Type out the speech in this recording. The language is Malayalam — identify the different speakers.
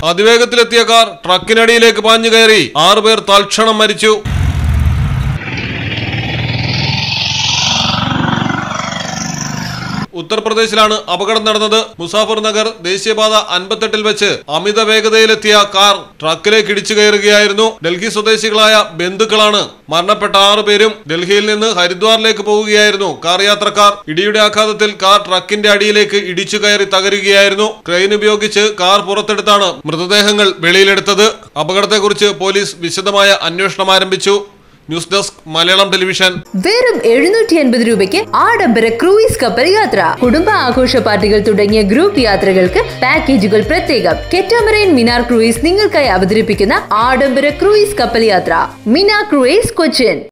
Speaker 1: അതിവേഗത്തിലെത്തിയ കാർ ട്രക്കിനടിയിലേക്ക് പാഞ്ഞു കയറി ആറുപേർ തൽക്ഷണം മരിച്ചു ഉത്തർപ്രദേശിലാണ് അപകടം നടന്നത് മുസാഫർ നഗർ ദേശീയപാത അൻപത്തെട്ടിൽ വെച്ച് അമിത വേഗതയിലെത്തിയ കാർ ട്രക്കിലേക്ക് ഇടിച്ചു കയറുകയായിരുന്നു ഡൽഹി സ്വദേശികളായ ബന്ധുക്കളാണ് മരണപ്പെട്ട ആറു പേരും ഡൽഹിയിൽ നിന്ന് ഹരിദ്വാറിലേക്ക് പോവുകയായിരുന്നു കാർ യാത്രക്കാർ ഇടിയുടെ ആഘാതത്തിൽ കാർ ട്രക്കിന്റെ അടിയിലേക്ക് ഇടിച്ചു കയറി തകരുകയായിരുന്നു ക്രെയിൻ ഉപയോഗിച്ച് കാർ പുറത്തെടുത്താണ് മൃതദേഹങ്ങൾ വെളിയിലെടുത്തത് അപകടത്തെക്കുറിച്ച് പോലീസ് വിശദമായ അന്വേഷണം ആരംഭിച്ചു ന്യൂസ് ഡെസ്ക് മലയാളം ടെലിവിഷൻ
Speaker 2: വെറും എഴുന്നൂറ്റി അൻപത് രൂപയ്ക്ക് ആഡംബര ക്രൂയിസ് കപ്പൽ യാത്ര കുടുംബ ആഘോഷ പാർട്ടികൾ തുടങ്ങിയ ഗ്രൂപ്പ് യാത്രകൾക്ക് പാക്കേജുകൾ പ്രത്യേകം കെറ്റാമറൈൻ മിനാർ ക്രൂയിസ് നിങ്ങൾക്കായി അവതരിപ്പിക്കുന്ന ആഡംബര ക്രൂയിസ് കപ്പൽ യാത്ര മിനാർ ക്രൂയിസ് കൊച്ചിൻ